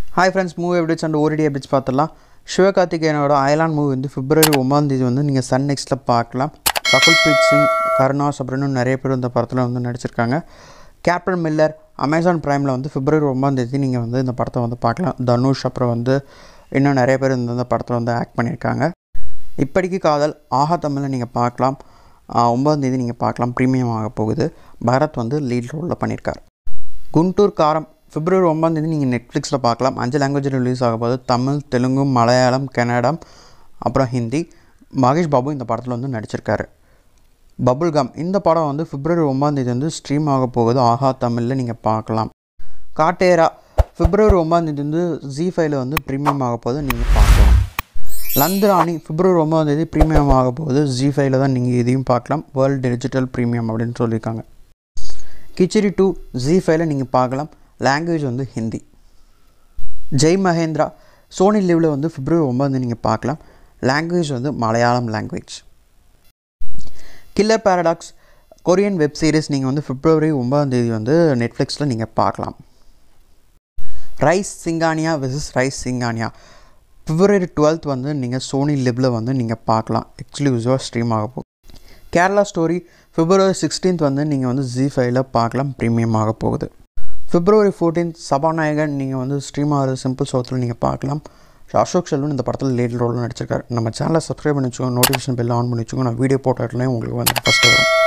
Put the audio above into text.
hi friends movie updates and OTT updates பார்த்துடலாம் சிவகார்த்திகேயனோட அயலான் movie வந்து பிப்ரவரி ஒன்பதாம் தேதி வந்து நீங்கள் சன் நெக்ஸ்ட்டில் பார்க்கலாம் ரகுல் பிரீத் சிங் கருணாஸ் அப்படின்னு நிறைய பேர் இந்த படத்தில் வந்து நடிச்சிருக்காங்க கேப்டன் மில்லர் அமேசான் ப்ரைமில் வந்து பிப்ரவரி ஒன்பதாம் தேதி நீங்கள் வந்து இந்த படத்தை வந்து பார்க்கலாம் தனுஷ் அப்புறம் வந்து இன்னும் நிறைய பேர் இந்த இந்த படத்தில் வந்து ஆக்ட் பண்ணியிருக்காங்க இப்படிக்கு காதல் ஆஹா தமிழில் நீங்கள் பார்க்கலாம் ஆஹ் ஒன்பதாம் தேதி நீங்கள் பார்க்கலாம் ப்ரீமியம் ஆக போகுது பரத் வந்து லீட் ரோலில் பண்ணியிருக்கார் குண்டூர் காரம் பிப்ரவரி ஒன்பதாம் தேதி நீங்கள் நெட்ஃப்ளிக்ஸில் பார்க்கலாம் அஞ்சு லாங்குவேஜில் ரிலீஸ் ஆக போகுது தமிழ் தெலுங்கு மலையாளம் கன்னடம் அப்புறம் ஹிந்தி மகேஷ் பாபு இந்த படத்தில் வந்து நடிச்சிருக்காரு பபுல் கம் இந்த படம் வந்து பிப்ரவரி ஒன்பதாம் தேதி வந்து ஸ்ட்ரீம் ஆக போகுது ஆஹா தமிழில் நீங்கள் பார்க்கலாம் காட்டேரா பிப்ரவரி ஒன்பதாம் தேதி வந்து ஜி ஃபைவ்ல வந்து ப்ரீமியம் ஆக போகுது நீங்கள் பார்க்கலாம் லந்தராணி பிப்ரவரி ஒன்பதாம் தேதி ப்ரீமியம் ஆக போகுது ஜி ஃபைவ்ல தான் நீங்கள் இதையும் பார்க்கலாம் வேர்ல்டு டிஜிட்டல் ப்ரீமியம் அப்படின்னு சொல்லியிருக்காங்க கிச்சரி டூ ஜி ஃபைவ்ல நீங்கள் பார்க்கலாம் லாங்குவேஜ் வந்து ஹிந்தி ஜெய் மகேந்திரா சோனி லிவில் வந்து பிப்ரவரி ஒன்பதாம் நீங்கள் பார்க்கலாம் லாங்குவேஜ் வந்து Malayalam language killer paradox Korean web series நீங்கள் வந்து பிப்ரவரி ஒன்பதாம் தேதி வந்து நெட்ஃப்ளிக்ஸில் நீங்கள் பார்க்கலாம் Raisinghani vs Raisinghani பிப்ரவரி டுவெல்த் வந்து நீங்கள் சோனி லிவில் வந்து நீங்கள் பார்க்கலாம் எக்ஸ்க்ளூசிவாக ஸ்ட்ரீம் ஆக போகுது கேரளா ஸ்டோரி பிப்ரவரி சிக்ஸ்டீன்த் வந்து நீங்கள் வந்து ஜி ஃபைவ்ல பார்க்கலாம் ப்ரீமியம் ஆக போகுது பிப்ரவரி ஃபோர்டீன்த் சபாநாயகன் நீங்கள் வந்து ஸ்ட்ரீம் ஆகிற சிம்பிள் சவுத்தில் நீங்கள் பார்க்கலாம் அசோக் செல்வன் இந்த படத்தில் லேட் ரோலில் நடிச்சிருக்காரு நம்ம சேனலை சப்ஸ்கிரைப் பண்ணி வச்சுக்கோங்க நோட்டிஃபிகேஷன் பெல் ஆன் பண்ணி வச்சுக்கோங்க நான் வீடியோ போட்ட இடத்துலையும் உங்களுக்கு வந்து ஃபஸ்ட்டு வரும்